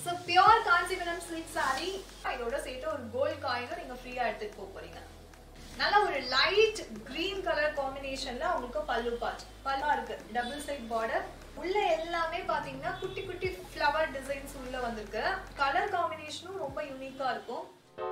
so pure Kanchipuram silk sari இதோட சேர்த்து ஒரு கோல்ட் காயினும் நீங்க ஃப்ரீயா எடுத்துட்டு போக போறீங்க நல்ல ஒரு லைட் கிரீன் கலர் காம்பினேஷன்ல உங்களுக்கு பல்லு பாட் பல்லா இருக்கு டபுள் சைட் பார்டர் உள்ள எல்லாமே பாத்தீங்கன்னா குட்டி குட்டி ஃப்ளவர் டிசைன்ஸ் உள்ள வந்திருக்கு கலர் காம்பினேஷனும் ரொம்ப யூனிக்கா இருக்கும்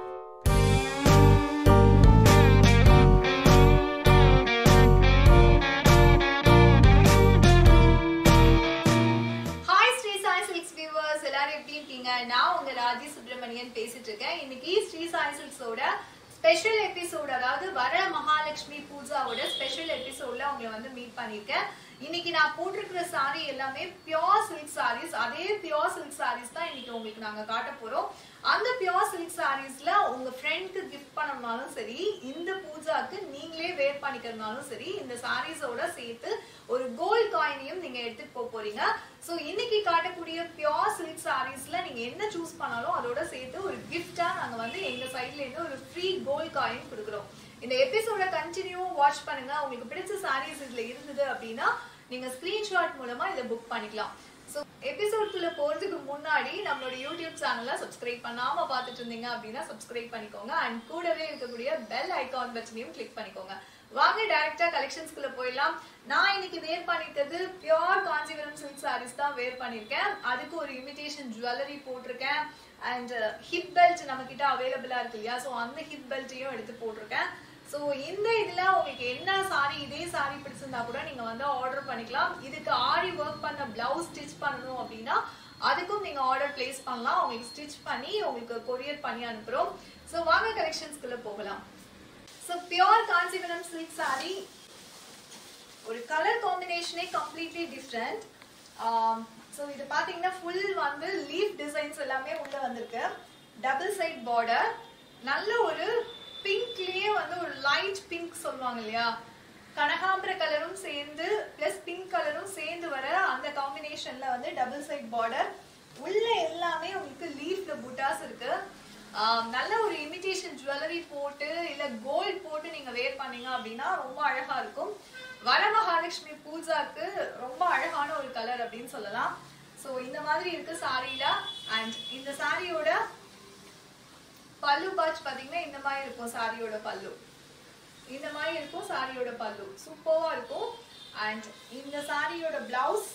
hi Sri Sai Silks viewers எல்லாரும் எப்படி இருக்கீங்க நான் உங்க ராஜி சுப்பிரமணியன் பேசிட்டு இருக்கேன் இன்னைக்கு ஸ்ரீ சாய் சில்க்ஸோட ஸ்பெஷல் எபிசோட் அதாவது வர மகாலட்சுமி பூஜாவோட ஸ்பெஷல் எபிசோட்ல உங்களை வந்து மீட் பண்ணிருக்கேன் இன்னைக்கு நான் போட்டிருக்கிற சாரி எல்லாமே பியோர் சில்க் சாரீஸ் அதே பியோர் சில்க் சாரீஸ் தான் இன்னைக்கு உங்களுக்கு நாங்க காட்ட போறோம் அந்த பியோர் சில்க் சாரீஸ்ல உங்க ஃப்ரெண்ட்க்கு கிஃப்ட் பண்ணனாலும் சரி இந்த பூஜாக்கு நீங்களே வேர் பண்ணிக்கிறதுனாலும் சரி இந்த சாரீஸோட சேர்த்து ஒரு கோல்ட் காயினையும் நீங்க எடுத்துட்டு போக போறீங்க சோ இன்னைக்கு காட்டக்கூடிய பியோர் சில்க் சாரீஸ்ல நீங்க என்ன சூஸ் பண்ணாலும் அதோட சேர்த்து ஒரு கிஃப்டா நாங்க வந்து எங்க சைட்ல இருந்து ஒரு ஃப்ரீ கோல்ட் காயின் கொடுக்குறோம் இந்த எபிசோட கண்டினியூ வாட்ச் பண்ணுங்க உங்களுக்கு பிடிச்ச சாரீஸ் இதுல இருந்தது அப்படின்னா நீங்க ஸ்கிரீன்ஷாட் மூலமா இதை புக் பண்ணிக்கலாம் ஸோ எபிசோட்குள்ள போறதுக்கு முன்னாடி நம்மளோட யூடியூப் சேனலை சப்ஸ்கிரைப் பண்ணாம பார்த்துட்டு இருந்தீங்க அப்படின்னா சப்ஸ்கிரைப் பண்ணிக்கோங்க அண்ட் கூடவே இருக்கக்கூடிய பெல் ஐகான் பட்டனையும் கிளிக் பண்ணிக்கோங்க வாங்க டைரக்டா கலெக்ஷன்ஸ்குள்ள போயிடலாம் நான் இன்னைக்கு வேர் பண்ணிருக்கிறது பியோர் காஞ்சிபுரம் சில்க் சாரீஸ் தான் வேர் பண்ணிருக்கேன் அதுக்கு ஒரு இமிடேஷன் ஜுவல்லரி போட்டிருக்கேன் அண்ட் ஹிப் பெல்ட் நம்ம கிட்ட அவைலபிளா இருக்கு இல்லையா ஸோ அந்த ஹிப் பெல்ட்டையும் எடுத்து போட்டிருக்கேன் ஸோ இந்த இதுல உங்களுக்கு என்ன சாரி இதே சாரி பிடிச்சிருந்தா கூட நீங்க வந்து ஆர்டர் பண்ணிக்கலாம் இதுக்கு ஆரி ஒர்க் பண்ண பிளவுஸ் ஸ்டிச் பண்ணணும் அப்படின்னா அதுக்கும் நீங்க ஆர்டர் பிளேஸ் பண்ணலாம் உங்களுக்கு ஸ்டிச் பண்ணி உங்களுக்கு கொரியர் பண்ணி அனுப்புறோம் ஸோ வாங்க கலெக்ஷன்ஸ்குள்ள போகலாம் so pure Kanchipuram silk sari ஒரு கலர் காம்பினேஷனே கம்ப்ளீட்லி டிஃப்ரெண்ட் ஸோ இது பார்த்தீங்கன்னா ஃபுல் வந்து லீஃப் டிசைன்ஸ் எல்லாமே உள்ள வந்திருக்கு டபுள் சைட் பார்டர் நல்ல ஒரு பிங்க்லயே வந்து ஒரு லைட் பிங்க் சொல்லுவாங்க இல்லையா கனகாம்பர கலரும் சேர்ந்து பிளஸ் பிங்க் கலரும் சேர்ந்து வர அந்த காம்பினேஷன்ல வந்து டபுள் சைட் பார்டர் உள்ள எல்லாமே உங்களுக்கு லீஃப்ல புட்டாஸ் இருக்கு ஆஹ் நல்ல ஒரு இமிடேஷன் ஜுவல்லரி போட்டு இல்ல கோல்ட் போட்டு நீங்க வேர் பண்ணீங்க அப்படின்னா ரொம்ப அழகா இருக்கும் வரமகாலட்சுமி பூஜாக்கு ரொம்ப அழகான ஒரு கலர் அப்படின்னு சொல்லலாம் சோ இந்த மாதிரி இருக்கு சாரியில அண்ட் இந்த சாரியோட பல்லு பாட்ச் பாத்தீங்கன்னா இந்த மாதிரி இருக்கும் சாரியோட பல்லு இந்த மாதிரி இருக்கும் சாரியோட பல்லு சூப்பர்வா இருக்கும் அண்ட் இந்த சாரியோட பிளவுஸ்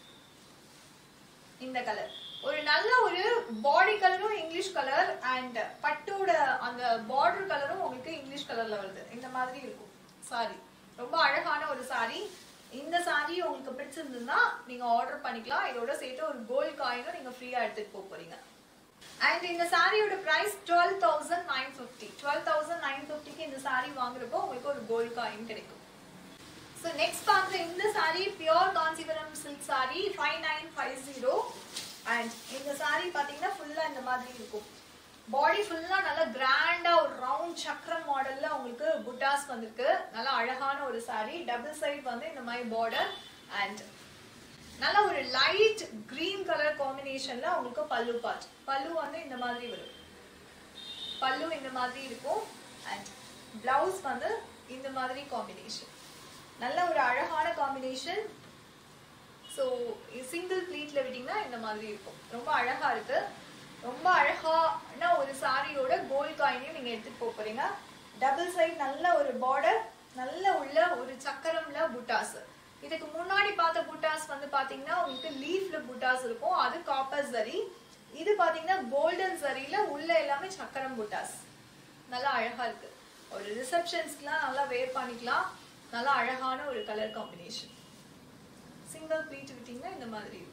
இந்த கலர் ஒரு நல்ல ஒரு பாடி கலரும் இங்கிலீஷ் கலர் அண்ட் பட்டோட அந்த பார்டர் கலரும் உங்களுக்கு இங்கிலீஷ் கலர்ல வருது இந்த மாதிரி இருக்கும் சாரி ரொம்ப அழகான ஒரு சாரி இந்த சாரி உங்களுக்கு பிடிச்சிருந்ததுன்னா நீங்க ஆர்டர் பண்ணிக்கலாம் இதோட சேர்த்து ஒரு கோல்ட் காயினும் நீங்க ஃப்ரீயா எடுத்துட்டு போக போறீங்க அண்ட் இந்த சாரியோட price twelve thousand nine fifty twelve thousand nine ஃபிஃப்டிக்கு இந்த சாரி வாங்குறப்போ உங்களுக்கு ஒரு கோல்ட் காயின் கிடைக்கும் ஸோ நெக்ஸ்ட் பார்க்குற இந்த sari pure Kanchipuram silk sari five nine five zero and இந்த சாரி பார்த்தீங்கன்னா ஃபுல்லாக இந்த மாதிரி இருக்கும் பாடி ஃபுல்லாக நல்லா கிராண்டாக ஒரு ரவுண்ட் சக்கரம் மாடலில் உங்களுக்கு புட்டாஸ் வந்திருக்கு நல்லா அழகான ஒரு சாரி டபுள் சைட் வந்து இந்த மாதிரி பார்டர் அண்ட் நல்ல ஒரு லைட் கிரீன் கலர் காம்பினேஷன்ல உங்களுக்கு பல்லு பாட் பல்லு வந்து இந்த மாதிரி வரும் பல்லு இந்த மாதிரி இருக்கும் அண்ட் பிளவுஸ் வந்து இந்த மாதிரி காம்பினேஷன் நல்ல ஒரு அழகான காம்பினேஷன் ஸோ சிங்கிள் ப்ளீட்ல விட்டீங்கன்னா இந்த மாதிரி இருக்கும் ரொம்ப அழகா இருக்கு ரொம்ப அழகான ஒரு சாரியோட கோல்ட் காயினையும் நீங்க எடுத்துட்டு போக போறீங்க டபுள் சைட் நல்ல ஒரு பார்டர் நல்ல உள்ள ஒரு சக்கரம்ல புட்டாஸ் இதுக்கு முன்னாடி பார்த்த புட்டாஸ் வந்து பாத்தீங்கன்னா உங்களுக்கு லீஃப்ல புட்டாஸ் இருக்கும் அது காப்பர் சரி இது பாத்தீங்கன்னா கோல்டன் சரியில உள்ள எல்லாமே சக்கரம் புட்டாஸ் நல்லா அழகா இருக்கு ஒரு ரிசப்ஷன்ஸ்க்குலாம் நல்லா வேர் பண்ணிக்கலாம் நல்லா அழகான ஒரு கலர் காம்பினேஷன் சிங்கிள் ப்ளீட் விட்டீங்கன்னா இந்த மாதிரி இருக்கும்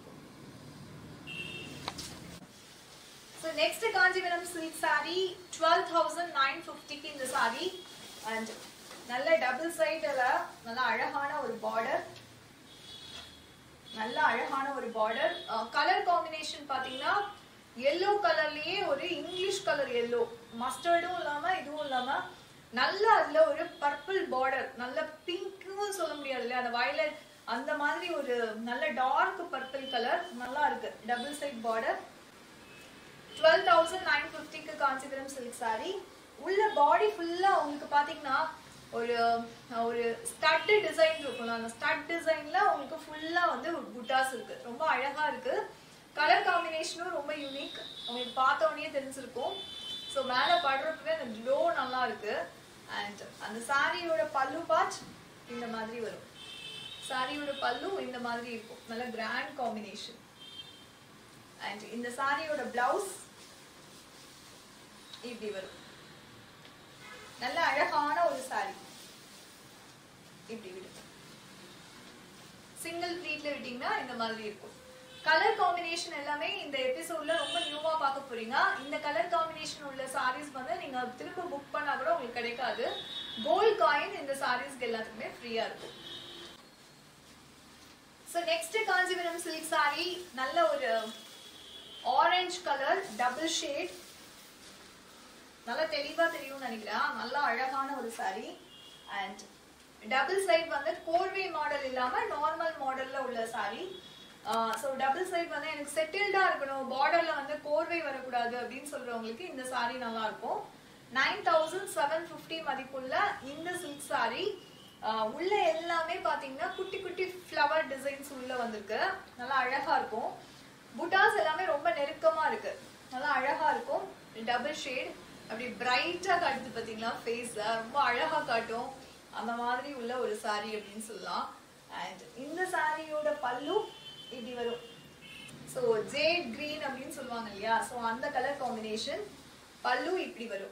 so next Kanchipuram silk sari twelve thousand nine ஃபிஃப்டிக்கு இந்த சாரி அண்ட் நல்ல டபுள் சைடில் நல்ல அழகான ஒரு பார்டர் நல்ல அழகான ஒரு பார்டர் கலர் காம்பினேஷன் பார்த்தீங்கன்னா எல்லோ கலர்லயே ஒரு இங்கிலீஷ் கலர் எல்லோ மஸ்டர்டும் இல்லாம இதுவும் இல்லாம நல்ல அதுல ஒரு பர்பிள் பார்டர் நல்ல பிங்க்கும் சொல்ல முடியாது இல்லையா அந்த வயலட் அந்த மாதிரி ஒரு நல்ல டார்க் பர்பிள் கலர் நல்லா இருக்கு double side border twelve thousand nine ஃபிஃப்டிக்கு காஞ்சிபுரம் சில்க் சாரி உள்ள பாடி ஃபுல்லா உங்களுக்கு பாத்தீங்கன்னா ஒரு ஒரு ஸ்டட் டிசைன் இருக்கும்ல அந்த ஸ்டட் டிசைன்ல உங்களுக்கு ஃபுல்லா வந்து புட்டாஸ் இருக்கு ரொம்ப அழகா இருக்கு கலர் காம்பினேஷனும் ரொம்ப யூனிக் உங்களுக்கு பார்த்த உடனே தெரிஞ்சிருக்கும் ஸோ மேலே படுறதுக்கு அந்த க்ளோ நல்லா இருக்கு அண்ட் அந்த சாரியோட பல்லு பார்ட் இந்த மாதிரி வரும் சாரியோட பல்லு இந்த மாதிரி இருக்கும் நல்ல கிராண்ட் காம்பினேஷன் அண்ட் இந்த சாரியோட பிளவுஸ் இப்படி வரும் நல்ல அழகான ஒரு சாரி இப்படி விடும் சிங்கிள் ப்ளீட்ல விட்டீங்கன்னா இந்த மாதிரி இருக்கும் கலர் காம்பினேஷன் எல்லாமே இந்த எபிசோட்ல ரொம்ப நியூவா பார்க்க போறீங்க இந்த கலர் காம்பினேஷன் உள்ள சாரீஸ் வந்து நீங்க திரும்ப புக் பண்ணா கூட உங்களுக்கு கிடைக்காது கோல்ட் காயின் இந்த சாரீஸ்க்கு எல்லாத்துக்குமே ஃப்ரீயா இருக்கும் so next Kanchipuram silk sari நல்ல ஒரு ஆரஞ்சு கலர் டபுள் ஷேட் நல்லா தெளிவா தெரியும்னு நினைக்கிறேன் நல்லா அழகான ஒரு சாரி அண்ட் டபுள் சைட் வந்து கோர்வே மாடல் இல்லாம நார்மல் மாடல்ல உள்ள சாரி ஸோ டபுள் சைட் வந்து எனக்கு செட்டில்டா இருக்கணும் பார்டர்ல வந்து கோர்வை வரக்கூடாது அப்படின்னு சொல்றவங்களுக்கு இந்த சாரி நல்லா இருக்கும் நைன் தௌசண்ட் செவன் ஃபிஃப்டி மதிப்புள்ள இந்த சில்க் சாரி உள்ள எல்லாமே பாத்தீங்கன்னா குட்டி குட்டி ஃப்ளவர் டிசைன்ஸ் உள்ள வந்திருக்கு நல்லா அழகா இருக்கும் புட்டாஸ் எல்லாமே ரொம்ப நெருக்கமா இருக்கு நல்லா அழகா இருக்கும் டபுள் ஷேட் அப்படி பிரைட்டா காட்டுது பாத்தீங்களா ஃபேஸ் ரொம்ப அழகா காட்டும் அந்த மாதிரி உள்ள ஒரு சாரி அப்படின்னு சொல்லலாம் அண்ட் இந்த சாரியோட பல்லு இப்படி வரும் ஸோ ஜேட் கிரீன் அப்படின்னு சொல்லுவாங்க இல்லையா ஸோ அந்த கலர் காம்பினேஷன் பல்லு இப்படி வரும்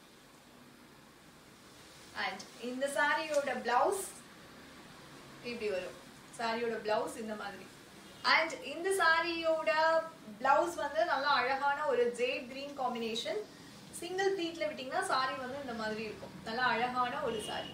அண்ட் இந்த சாரியோட பிளவுஸ் இப்படி வரும் சாரியோட பிளவுஸ் இந்த மாதிரி அண்ட் இந்த சாரியோட பிளவுஸ் வந்து நல்லா அழகான ஒரு ஜேட் கிரீன் காம்பினேஷன் சிங்கிள் ப்ளீட்ல விட்டீங்கன்னா சாரி வந்து இந்த மாதிரி இருக்கும் நல்லா அழகான ஒரு sari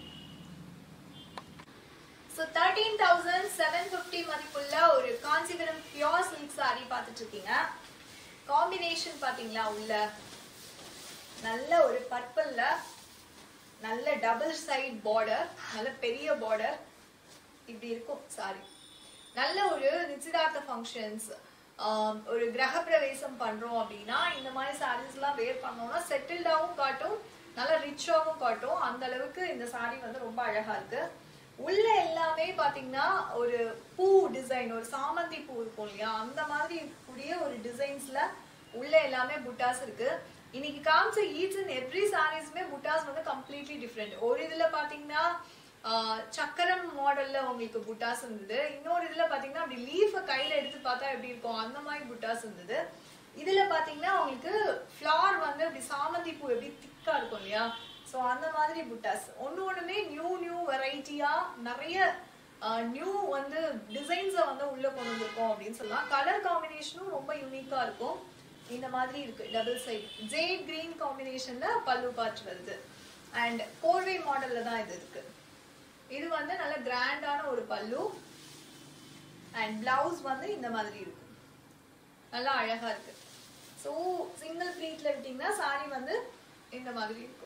so thirteen thousand seven fifty மதிப்புள்ள ஒரு காஞ்சிபுரம் பியோர் சில்க் சாரி பார்த்துட்டு இருக்கீங்க காம்பினேஷன் பார்த்தீங்களா உள்ள நல்ல ஒரு பர்பிள்ல நல்ல டபுள் சைட் பார்டர் நல்ல பெரிய பார்டர் இப்படி இருக்கும் சாரி நல்ல ஒரு நிச்சயதார்த்த ஃபங்க்ஷன்ஸ் ஒரு கிரக பிரவேசம் பண்றோம் அப்படின்னா இந்த மாதிரி சாரீஸ் எல்லாம் வேர் பண்ணோம்னா செட்டில்டாவும் காட்டும் நல்லா ரிச்சாவும் காட்டும் அந்த அளவுக்கு இந்த சாரி வந்து ரொம்ப அழகா இருக்கு உள்ள எல்லாமே பாத்தீங்கன்னா ஒரு பூ டிசைன் ஒரு சாமந்தி பூ இருக்கும் இல்லையா அந்த மாதிரி கூடிய ஒரு டிசைன்ஸ்ல உள்ள எல்லாமே புட்டாஸ் இருக்கு இன்னைக்கு காமிச்ச ஈச் அண்ட் எவ்ரி சாரீஸ்மே புட்டாஸ் வந்து கம்ப்ளீட்லி டிஃப்ரெண்ட் ஒரு இதுல பாத்தீங்கன்னா ஆஹ், சக்கரம் மாடல்ல உங்களுக்கு புட்டாஸ் இருந்தது இன்னொரு இதுல பாத்தீங்கன்னா அப்படி லீஃப கையில எடுத்து பார்த்தா எப்படி இருக்கும் அந்த மாதிரி புட்டாஸ் இருந்தது இதுல பாத்தீங்கன்னா உங்களுக்கு ஃபிளார் வந்து அப்படி சாமந்தி பூ எப்படி திக்கா இருக்கும் இல்லையா சோ அந்த மாதிரி புட்டாஸ் ஒண்ணு ஒண்ணுமே நியூ நியூ வெரைட்டியா நிறைய நியூ வந்து டிசைன்ஸை வந்து உள்ள கொண்டு வந்திருக்கோம் அப்படின்னு சொல்லலாம் கலர் காம்பினேஷனும் ரொம்ப யூனிக்கா இருக்கும் இந்த மாதிரி இருக்கு டபுள் சைட் ஜேட் கிரீன் காம்பினேஷன்ல பல்லு பார்ட் வருது அண்ட் கோர்வே மாடல்ல தான் இது இருக்கு இது வந்து நல்ல கிராண்டான ஒரு பல்லு அண்ட் பிளவுஸ் வந்து இந்த மாதிரி இருக்கும் நல்லா அழகா இருக்கு ஸோ சிங்கிள் ப்ளீட்ல விட்டீங்கன்னா சாரி வந்து இந்த மாதிரி இருக்கும்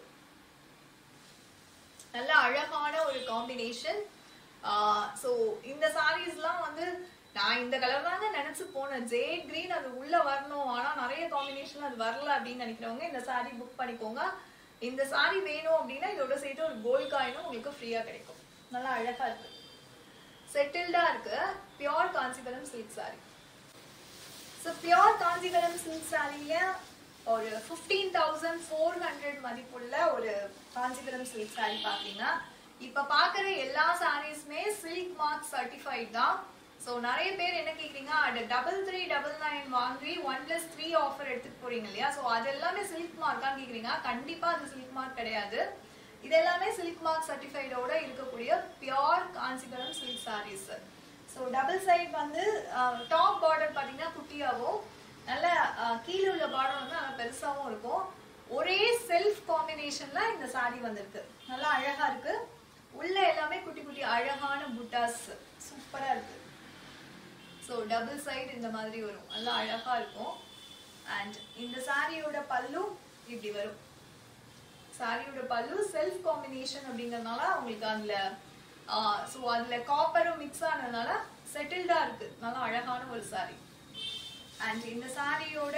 நல்ல அழகான ஒரு காம்பினேஷன் ஸோ இந்த சாரீஸ்லாம் வந்து நான் இந்த கலர் தாங்க நினைச்சு போனேன் ஜேட் கிரீன் அது உள்ள வரணும் ஆனா நிறைய காம்பினேஷன் அது வரல அப்படின்னு நினைக்கிறவங்க இந்த சாரி புக் பண்ணிக்கோங்க இந்த சாரி வேணும் அப்படின்னா இதோட சேர்த்து ஒரு கோல்ட் காயினும் உங்களுக்கு ஃப்ரீயா கிடைக்கும் நல்லா அழகா இருக்கு செட்டில்டா இருக்கு pure Kanchipuram silk sari so pure Kanchipuram silk சாரியில ஒரு ஃபிஃப்டீன் தௌசண்ட் ஃபோர் ஹண்ட்ரட் மதிப்புள்ள ஒரு காஞ்சிபுரம் சில்க் சாரி பார்த்தீங்கன்னா இப்போ பார்க்குற எல்லா சாரீஸுமே சில்க் மார்க் சர்டிஃபைட் தான் ஸோ நிறைய பேர் என்ன கேட்குறீங்க அது டபுள் த்ரீ டபுள் நைன் வாங்கி ஒன் பிளஸ் த்ரீ ஆஃபர் எடுத்துட்டு போறீங்க இல்லையா ஸோ அது எல்லாமே சில்க் மார்க்கான்னு கேட்குறீங்க கண்டிப்பாக அது சில்க் மார்க் கிடையாது இது எல்லாமே சில்க் மார்க் சர்டிஃபைடோட இருக்கக்கூடிய pure Kanchipuram silk saris so double side வந்து டாப் பார்டர் பார்த்தீங்கன்னா குட்டியாகவும் நல்ல அஹ், கீழே உள்ள பார்டர் வந்து நல்லா பெருசாகவும் இருக்கும் ஒரே செல்ஃப் காம்பினேஷன்ல இந்த saree வந்திருக்கு நல்லா அழகா இருக்கு உள்ள எல்லாமே குட்டி குட்டி அழகான புட்டாஸ் சூப்பரா இருக்கு ஸோ டபுள் சைடு இந்த மாதிரி வரும் நல்லா அழகா இருக்கும் அண்ட் இந்த சாரியோட பல்லு இப்படி வரும் சாரியோட பல்லு செல்ஃப் காம்பினேஷன் அப்படிங்கறதுனால உங்களுக்கு அதுல ஸோ அதுல காப்பரும் மிக்ஸ் ஆனதுனால செட்டில்டா இருக்கு நல்லா அழகான ஒரு சாரி அண்ட் இந்த சாரியோட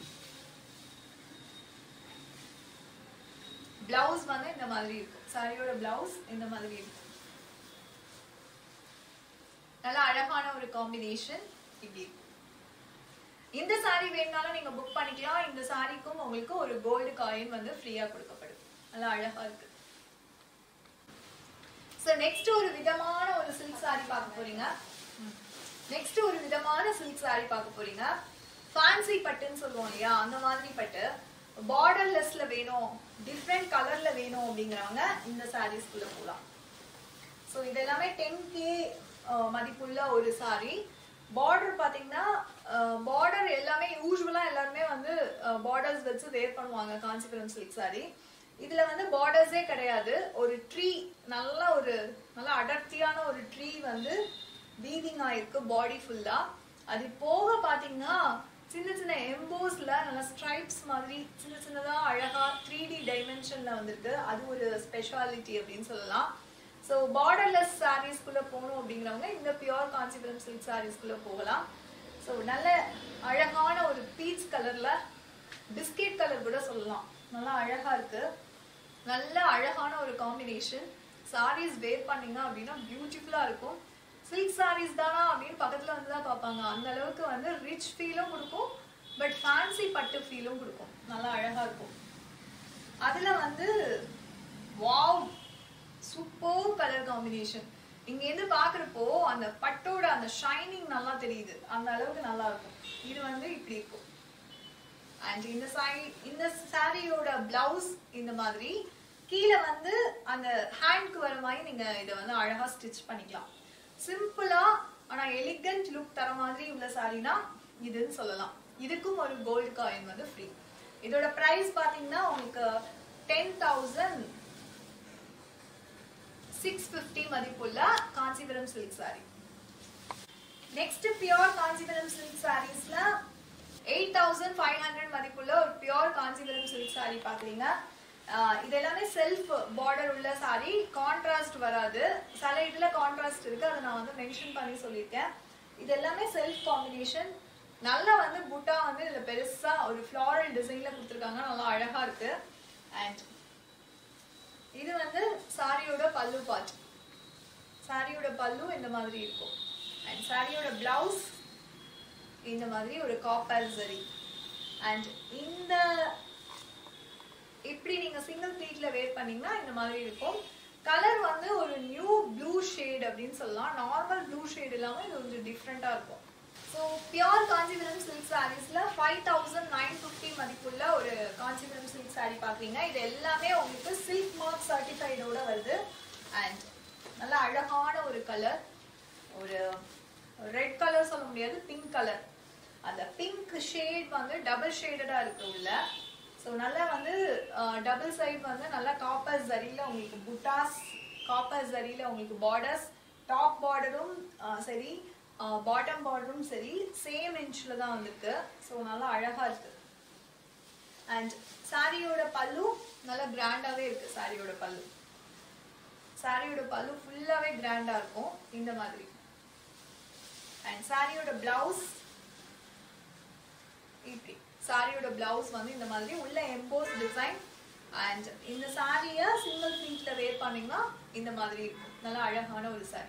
பிளவுஸ் வந்து இந்த மாதிரி இருக்கும் சாரியோட பிளவுஸ் இந்த மாதிரி இருக்கும் நல்லா அழகான ஒரு காம்பினேஷன் இப்படி இருக்கும் இந்த saree வேணும்னாலும் நீங்க புக் பண்ணிக்கலாம் இந்த சாரிக்கும் உங்களுக்கு ஒரு கோல்டு காயின் வந்து ஃப்ரீயா கொடுக்கப்படும் நல்லா அழகா இருக்கு சோ நெக்ஸ்ட் ஒரு விதமான ஒரு சில்க் saree பார்க்க போறீங்க நெக்ஸ்ட் ஒரு விதமான சில்க் saree பார்க்க போறீங்க ஃபேன்சி பட்டுன்னு சொல்லுவோம் இல்லையா அந்த மாதிரி பட்டு பார்டர்லெஸ்ல வேணும் டிஃப்ரெண்ட் கலர்ல வேணும் அப்படிங்கிறவங்க இந்த சாரீஸ்குள்ள போகலாம் ஸோ இது எல்லாமே டென் கே மதிப்புள்ள ஒரு saree பார்டர் பார்த்தீங்கன்னா பார்டர் எல்லாமே யூஸ்வலாக எல்லாருமே வந்து பார்டர்ஸ் வச்சு வேர் பண்ணுவாங்க காஞ்சிபுரம் சில்க் saree இதுல வந்து பார்டர்ஸே கிடையாது ஒரு ட்ரீ நல்ல ஒரு நல்ல அடர்த்தியான ஒரு ட்ரீ வந்து வீவிங் ஆயிருக்கு பாடி ஃபுல்லா அது போக பாத்தீங்கன்னா சின்ன சின்ன எம்போஸ்ல நல்ல ஸ்ட்ரைப்ஸ் மாதிரி சின்ன சின்னதா அழகா த்ரீ டி டைமென்ஷன்ல வந்திருக்கு அது ஒரு ஸ்பெஷாலிட்டி அப்படின்னு சொல்லலாம் ஸோ பார்டர்லெஸ் சாரீஸ்குள்ள போகணும் அப்படிங்கிறவங்க இந்த பியோர் காஞ்சிபுரம் சில்க் சாரீஸ்குள்ள போகலாம் ஸோ நல்ல அழகான ஒரு பீச் கலர்ல பிஸ்கெட் கலர் கூட சொல்லலாம் நல்லா அழகா இருக்கு நல்ல அழகான ஒரு காம்பினேஷன் சாரீஸ் வேர் பண்ணீங்க அப்படின்னா பியூட்டிஃபுல்லா இருக்கும் சில்க் சாரீஸ் தானா அப்படின்னு பக்கத்துல வந்து தான் பார்ப்பாங்க அந்த அளவுக்கு வந்து ரிச் ஃபீலும் கொடுக்கும் பட் ஃபேன்சி பட்டு ஃபீலும் கொடுக்கும் நல்லா அழகா இருக்கும் அதுல வந்து வாவ் சூப்பர் கலர் காம்பினேஷன் இங்க இருந்து பாக்குறப்போ அந்த பட்டோட அந்த ஷைனிங் நல்லா தெரியுது அந்த அளவுக்கு நல்லா இருக்கும் இது வந்து இப்படி இருக்கும் அண்ட் இந்த சாரி இந்த சாரியோட பிளவுஸ் இந்த மாதிரி கீழே வந்து அந்த ஹேண்ட்க்கு வர மாதிரி நீங்க இதை வந்து அழகா ஸ்டிச் பண்ணிக்கலாம் சிம்பிளா ஆனா எலிகன்ட் லுக் தர மாதிரி உள்ள சாரினா இதுன்னு சொல்லலாம் இதுக்கும் ஒரு கோல்டு காயின் வந்து ஃப்ரீ இதோட பிரைஸ் பாத்தீங்கன்னா உங்களுக்கு டென் தௌசண்ட் சிக்ஸ் பிப்டி மதிப்புள்ள Kanchipuram silk sari next pure Kanchipuram silk சாரீஸ்ல எயிட் தௌசண்ட் ஃபைவ் ஹண்ட்ரட் மதிப்புள்ள ஒரு பியோர் காஞ்சிபுரம் சில்க் சாரி பாக்குறீங்க ஆஹ் இது எல்லாமே செல்ஃப் பார்டர் உள்ள சாரி கான்ட்ராஸ்ட் வராது சில இதுல கான்ட்ராஸ்ட் இருக்கு அதை நான் வந்து மென்ஷன் பண்ணி சொல்லியிருக்கேன் இது எல்லாமே செல்ஃப் காம்பினேஷன் நல்லா வந்து புட்டா வந்து இதுல பெருசா ஒரு ஃப்ளாரல் டிசைன்ல கொடுத்துருக்காங்க நல்லா அழகா இருக்கு அண்ட் இது வந்து சாரியோட பல்லு பார்ட் சாரியோட பல்லு இந்த மாதிரி இருக்கும் அண்ட் சாரியோட பிளவுஸ் இந்த மாதிரி ஒரு காப்பர் சரி அண்ட் இந்த இப்படி நீங்க சிங்கிள் ப்ளீட்ல வேர் பண்ணீங்கன்னா இந்த மாதிரி இருக்கும் கலர் வந்து ஒரு நியூ ப்ளூ ஷேட் அப்படின்னு சொல்லலாம் நார்மல் ப்ளூ ஷேட் இல்லாம இது கொஞ்சம் டிஃப்ரெண்டா இருக்கும் ஸோ பியோர் காஞ்சிபுரம் சில்க் சாரீஸ்ல ஃபைவ் தௌசண்ட் நைன் ஃபிஃப்டி மதிப்புள்ள ஒரு காஞ்சிபுரம் சில்க் சாரி பாக்குறீங்க இது எல்லாமே உங்களுக்கு சில்க் மார்க் சர்டிஃபைடோட வருது அண்ட் நல்ல அழகான ஒரு கலர் ஒரு ரெட் கலர் சொல்ல முடியாது பிங்க் கலர் அந்த பிங்க் ஷேட் வந்து டபுள் ஷேடடா இருக்கு உள்ள ஸோ நல்லா வந்து டபுள் சைட் வந்து நல்லா காப்பர் ஜரியில உங்களுக்கு புட்டாஸ் காப்பர் ஜரியில உங்களுக்கு பார்டர்ஸ் டாப் பார்டரும் சரி பாட்டம் பார்டரும் சரி சேம் இன்ச்ல தான் வந்திருக்கு ஸோ நல்லா அழகா இருக்கு அண்ட் சாரியோட பல்லு நல்லா கிராண்டாவே இருக்கு சாரியோட பல்லு சாரியோட பல்லு ஃபுல்லாவே கிராண்டா இருக்கும் இந்த மாதிரி அண்ட் சாரியோட பிளவுஸ் இப்படி சாரியோட பிளவுஸ் வந்து இந்த மாதிரி உள்ள எம்போஸ் டிசைன் அண்ட் இந்த சாரிய சிங்கிள் பீட்ல வேர் பண்ணீங்கன்னா இந்த மாதிரி இருக்கும் நல்லா அழகான ஒரு sari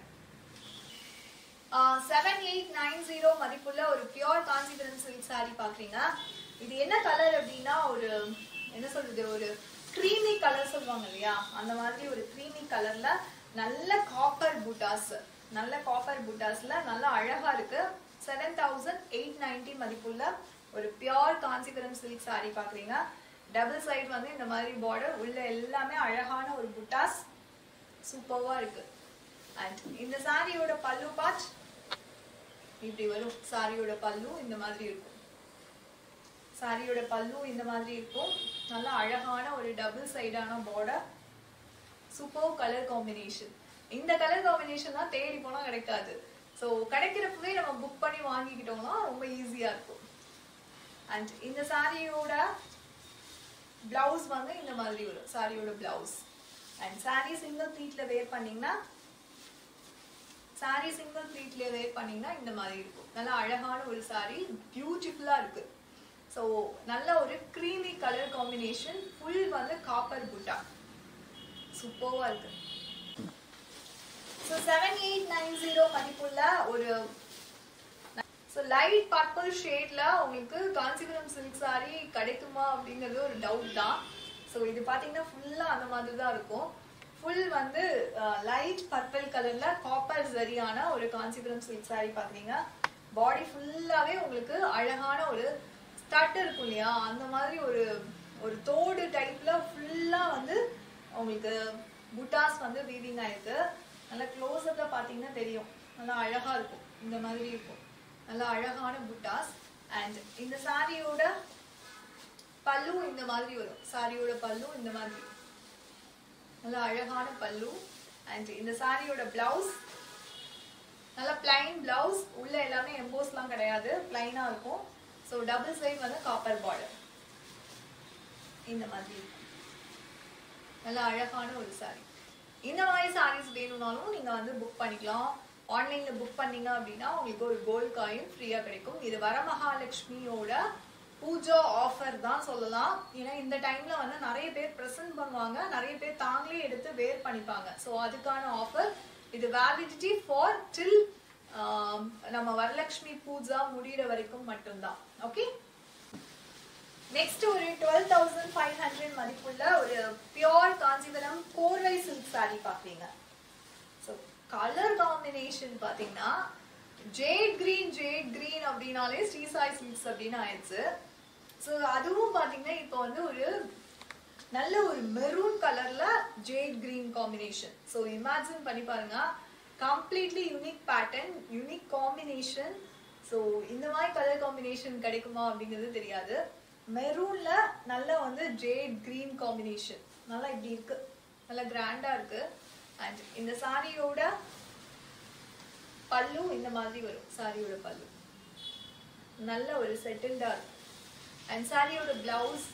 seven eight nine zero மதிப்புள்ள ஒரு பியோர் காஞ்சிபுரம் சில்க் சாரி பாக்குறீங்க இது என்ன கலர் அப்படின்னா ஒரு என்ன சொல்றது ஒரு க்ரீமி கலர் சொல்லுவாங்க இல்லையா அந்த மாதிரி ஒரு க்ரீமி கலர்ல நல்ல காப்பர் பூட்டாஸ் நல்ல காப்பர் பூட்டாஸ்ல நல்லா அழகா இருக்கு செவன் தௌசண்ட் எயிட் நைன்டி மதிப்புள்ள ஒரு பியோர் காஞ்சிபுரம் சில்க் சாரி பாக்குறீங்க டபுள் சைடு வந்து இந்த மாதிரி பார்டர் உள்ள எல்லாமே அழகான ஒரு புட்டாஸ் சூப்பர்வா இருக்கு அண்ட் இந்த சாரியோட பல்லு பார்ட் இப்படி வரும் சாரியோட பல்லு இந்த மாதிரி இருக்கும் சாரியோட பல்லு இந்த மாதிரி இருக்கும் நல்லா அழகான ஒரு டபுள் சைடான பார்டர் சூப்பர் கலர் காம்பினேஷன் இந்த கலர் காம்பினேஷன் தான் தேடி போனா கிடைக்காது ஸோ கிடைக்கிறப்பவே நம்ம புக் பண்ணி வாங்கிக்கிட்டோம்னா ரொம்ப ஈஸியா இருக்கும் அண்ட் இந்த சாரியோட பிளவுஸ் வந்து இந்த மாதிரி வரும் சாரியோட பிளவுஸ் அண்ட் சாரி சிங்கிள் ப்ளீட்ல வேர் பண்ணீங்கன்னா சாரி சிங்கிள் ப்ளீட்ல வேர் பண்ணீங்கன்னா இந்த மாதிரி இருக்கும் நல்ல அழகான ஒரு சாரி பியூட்டிஃபுல்லா இருக்கு ஸோ நல்ல ஒரு க்ரீமி கலர் காம்பினேஷன் ஃபுல் வந்து காப்பர் புட்டா சூப்பர்வா இருக்கு so seven eight nine zero மதிப்புள்ள ஒரு ஸோ லைட் பர்பிள் ஷேட்ல உங்களுக்கு காஞ்சிபுரம் சில்க் saree கிடைக்குமா அப்படிங்கிறது ஒரு டவுட் தான் ஸோ இது பார்த்தீங்கன்னா ஃபுல்லாக அந்த மாதிரி தான் இருக்கும் ஃபுல் வந்து லைட் பர்பிள் கலர்ல காப்பர் சரியான ஒரு காஞ்சிபுரம் சில்க் saree பார்க்குறீங்க பாடி ஃபுல்லாவே உங்களுக்கு அழகான ஒரு ஸ்டட் இருக்கும் இல்லையா அந்த மாதிரி ஒரு ஒரு தோடு டைப்ல ஃபுல்லா வந்து உங்களுக்கு புட்டாஸ் வந்து வீவிங் ஆயிருக்கு நல்லா க்ளோஸ் அப்ல பாத்தீங்கன்னா தெரியும் நல்லா அழகா இருக்கும் இந்த மாதிரி இருக்கும் நல்லா அழகான புட்டாஸ் அண்ட் இந்த சாரியோட பல்லு இந்த மாதிரி வரும் சாரியோட பல்லு இந்த மாதிரி நல்லா அழகான பல்லு அண்ட் இந்த சாரியோட பிளவுஸ் நல்லா பிளைன் பிளவுஸ் உள்ள எல்லாமே எம்போஸ்லாம் கிடையாது பிளைனா இருக்கும் ஸோ டபுள் சைட் வந்து காப்பர் பார்டர் இந்த மாதிரி இருக்கும் நல்ல அழகான ஒரு saree இந்த மாதிரி sarees வேணும்னாலும் நீங்க வந்து புக் பண்ணிக்கலாம் ஆன்லைன்ல புக் பண்ணீங்க அப்படின்னா உங்களுக்கு ஒரு கோல்ட் காயின் ஃப்ரீயா கிடைக்கும் இது வரமகாலட்சுமியோட பூஜா ஆஃபர் தான் சொல்லலாம் ஏன்னா இந்த டைம்ல வந்து நிறைய பேர் ப்ரெசென்ட் பண்ணுவாங்க நிறைய பேர் தாங்களே எடுத்து வேர் பண்ணிப்பாங்க ஸோ அதுக்கான ஆஃபர் இது வேலிடிட்டி ஃபார் டில் நம்ம வரலட்சுமி பூஜா முடியிற வரைக்கும் மட்டும்தான் ஓகே நெக்ஸ்ட் ஒரு டுவெல் தௌசண்ட் ஃபைவ் ஹண்ட்ரட் மதிப்புள்ள ஒரு பியோர் காஞ்சிபுரம் கோர்வை சில்க் saree பாக்குறீங்க ஸோ கலர் காம்பினேஷன் பாத்தீங்கன்னா ஜேட் கிரீன் ஜேட் கிரீன் அப்படின்னாலே ஸ்ரீசாய் சில்க்ஸ் அப்படின்னு ஆயிடுச்சு ஸோ அதுவும் பாத்தீங்கன்னா இப்போ வந்து ஒரு நல்ல ஒரு மெரூன் கலர்ல jade green combination so imagine பண்ணி பாருங்க completely unique pattern unique combination so இந்த மாதிரி கலர் காம்பினேஷன் கிடைக்குமா அப்படிங்கிறது தெரியாது மெரூன்ல நல்ல வந்து ஜேட் கிரீன் காம்பினேஷன் நல்லா இப்படி இருக்கு நல்லா கிராண்டா இருக்கு அண்ட் இந்த சாரியோட பல்லு இந்த மாதிரி வரும் சாரியோட பல்லு நல்ல ஒரு செட்டில்டா இருக்கும் அண்ட் சாரியோட பிளவுஸ்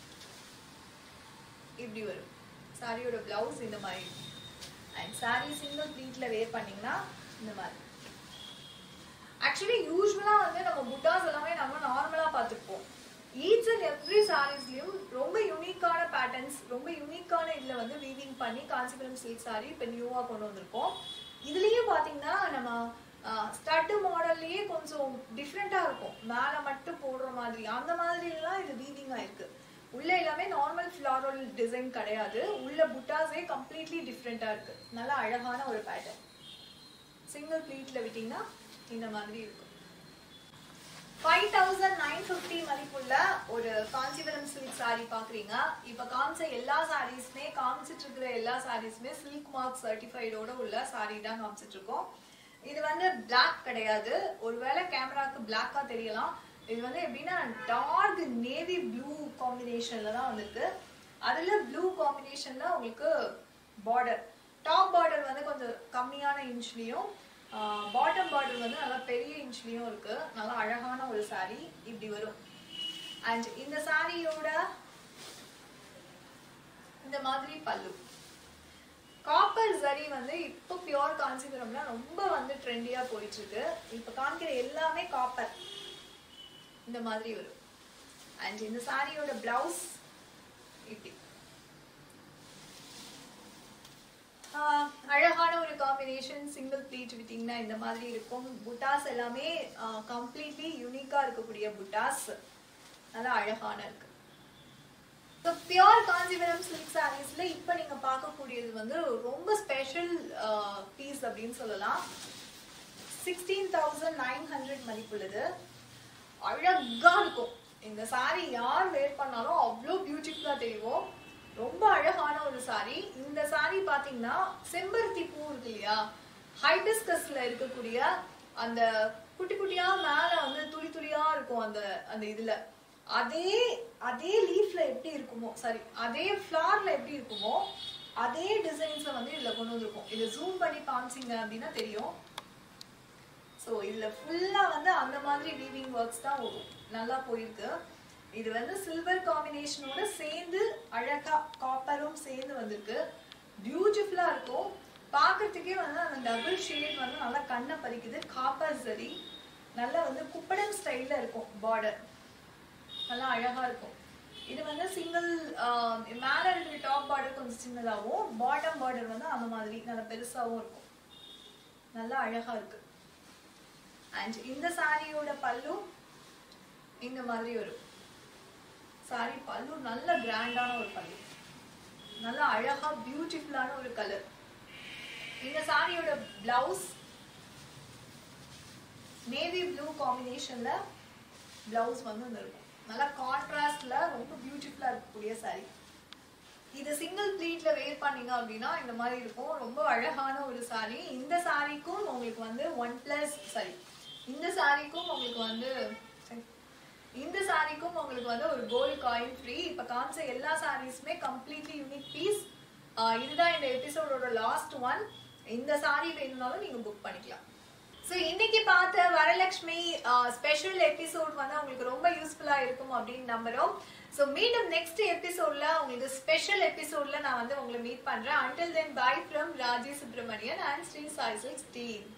இப்படி வரும் சாரியோட பிளவுஸ் இந்த மாதிரி அண்ட் சாரி சிங்கிள் ப்ளீட்ல வேர் பண்ணீங்கன்னா இந்த மாதிரி ஆக்சுவலி யூஸ்வலா வந்து நம்ம புட்டாஸ் எல்லாமே நம்ம நார்மலா பார்த்துருப்போம் ஈச் அண்ட் எவ்ரி சாரீஸ்லயும் ரொம்ப யூனிக்கான பேட்டர்ன்ஸ் ரொம்ப யூனிக்கான இதுல வந்து வீவிங் பண்ணி காஞ்சிபுரம் சில்க் saree இப்போ நியூவா கொண்டு வந்திருக்கோம் இதுலயும் பாத்தீங்கன்னா நம்ம ஸ்டட் மாடல்லயே கொஞ்சம் டிஃப்ரெண்டா இருக்கும் மேல மட்டும் போடுற மாதிரி அந்த மாதிரி எல்லாம் இது வீவிங் ஆயிருக்கு உள்ள எல்லாமே நார்மல் ஃபிளாரல் டிசைன் கிடையாது உள்ள புட்டாஸே கம்ப்ளீட்லி டிஃப்ரெண்டா இருக்கு நல்லா அழகான ஒரு பேட்டர்ன் சிங்கிள் ப்ளீட்ல விட்டீங்கன்னா இந்த மாதிரி இருக்கும் ஃபைவ் தௌசண்ட் நைன் ஃபிஃப்டி மதிப்புள்ள ஒரு காஞ்சிபுரம் சில்க் saree பாக்குறீங்க இப்ப காமிச்ச எல்லா சாரீஸ்மே காமிச்சிட்டு இருக்கிற எல்லா சாரீஸ்மே சில்க் மார்க் சர்டிஃபைடோட உள்ள saree தான் காமிச்சிட்டு இருக்கோம் இது வந்து Black கிடையாது ஒருவேளை கேமராக்கு பிளாக்கா தெரியலாம் இது வந்து எப்படின்னா டார்க் நேவி ப்ளூ காம்பினேஷன்ல தான் வந்திருக்கு அதுல ப்ளூ காம்பினேஷன்ல உங்களுக்கு பார்டர் டாப் பார்டர் வந்து கொஞ்சம் கம்மியான இன்ச்லயும் பாட்டம் பார்டர் வந்து நல்லா பெரிய இன்ச்லயும் இருக்கு நல்லா அழகான ஒரு saree இப்படி வரும் அண்ட் இந்த சாரியோட இந்த மாதிரி பல்லு காப்பர் சரி வந்து இப்போ பியோர் காஞ்சிபுரம்ல ரொம்ப வந்து ட்ரெண்டியா போயிட்டு இருக்கு இப்போ காமிக்கிற எல்லாமே காப்பர் இந்த மாதிரி வரும் அண்ட் இந்த சாரியோட பிளவுஸ் இப்படி ஆஹ் அழகான ஒரு காம்பினேஷன் சிங்கிள் ப்ளீட் விட்டிங்கன்னா இந்த மாதிரி இருக்கும் புட்டாஸ் எல்லாமே கம்ப்ளீட்லி யூனிக்கா இருக்கக்கூடிய புட்டாஸ் நல்லா அழகான இருக்கு ஸோ பியோர் காஞ்சிபுரம் சில்க் சாரீஸ்ல இப்போ நீங்க பார்க்கக்கூடியது வந்து ரொம்ப ஸ்பெஷல் பீஸ் அப்படின்னு சொல்லலாம் சிக்ஸ்டீன் தௌசண்ட் நைன் ஹண்ட்ரட் மதிப்புள்ளது அழகா இருக்கும் இந்த saree யார் வேர் பண்ணாலும் அவ்வளோ பியூட்டிஃபுல்லா தெரியும் ரொம்ப அழகான ஒரு saree இந்த saree பாத்தீங்கன்னா செம்பருத்தி பூ இருக்கு இல்லையா ஹைபிஸ்கஸ்ல இருக்கக்கூடிய அந்த குட்டி குட்டியா மேல வந்து துளி துளியா இருக்கும் அந்த அந்த இதுல அதே அதே லீஃப்ல எப்படி இருக்குமோ சாரி அதே ஃபிளார்ல எப்படி இருக்குமோ அதே டிசைன்ஸை வந்து இதுல கொண்டு வந்திருக்கோம் இதை ஜூம் பண்ணி காமிச்சிங்க அப்படின்னா தெரியும் ஸோ இதுல ஃபுல்லா வந்து அந்த மாதிரி வீவிங் ஒர்க்ஸ் தான் வரும் நல்லா போயிருக்கு இது வந்து சில்வர் காம்பினேஷனோட சேர்ந்து அழகா காப்பரும் சேர்ந்து வந்திருக்கு பியூட்டிஃபுல்லா இருக்கும் பார்க்கறதுக்கே வந்து அந்த டபுள் ஷேட் வந்து நல்லா கண்ணை பறிக்குது காப்பர் சரி நல்லா வந்து குப்படம் ஸ்டைல்ல இருக்கும் பார்டர் நல்லா அழகா இருக்கும் இது வந்து சிங்கிள் மேல இருக்கிற டாப் பார்டர் கொஞ்சம் சின்னதாகவும் பாட்டம் பார்டர் வந்து அந்த மாதிரி நல்லா பெருசாவும் இருக்கும் நல்லா அழகா இருக்கு அண்ட் இந்த சாரியோட பல்லு இந்த மாதிரி வரும் சாரி பல்லு நல்ல கிராண்டான ஒரு பல்லு நல்ல அழகா பியூட்டிஃபுல்லான ஒரு கலர் இந்த சாரியோட பிளவுஸ் நேவி ப்ளூ காம்பினேஷன்ல பிளவுஸ் வந்து வந்து இருக்கும் நல்லா கான்ட்ராஸ்ட்ல ரொம்ப பியூட்டிஃபுல்லா இருக்கக்கூடிய சாரி இது சிங்கிள் ப்ளீட்ல வேர் பண்ணீங்க அப்படின்னா இந்த மாதிரி இருக்கும் ரொம்ப அழகான ஒரு சாரி இந்த சாரிக்கும் உங்களுக்கு வந்து ஒன் பிளஸ் சாரி இந்த சாரிக்கும் உங்களுக்கு வந்து sorry, இந்த சாரிக்கும் உங்களுக்கு வந்து ஒரு கோல்டு காயின் ஃப்ரீ இப்ப காமிச்ச எல்லா சாரீஸுமே கம்ப்ளீட்லி யூனிக் பீஸ் இதுதான் இந்த எபிசோடோட லாஸ்ட் ஒன் இந்த சாரி வேணும்னாலும் நீங்க புக் பண்ணிக்கலாம் ஸோ இன்னைக்கு பார்த்த வரலட்சுமி ஸ்பெஷல் எபிசோட் வந்து உங்களுக்கு ரொம்ப யூஸ்ஃபுல்லா இருக்கும் அப்படின்னு நம்புறோம் ஸோ மீண்டும் நெக்ஸ்ட் எபிசோட்ல உங்களுக்கு ஸ்பெஷல் எபிசோட்ல நான் வந்து உங்களை மீட் பண்றேன் until then bye from Raji Subramanian and Sri சாய்சல் டீம்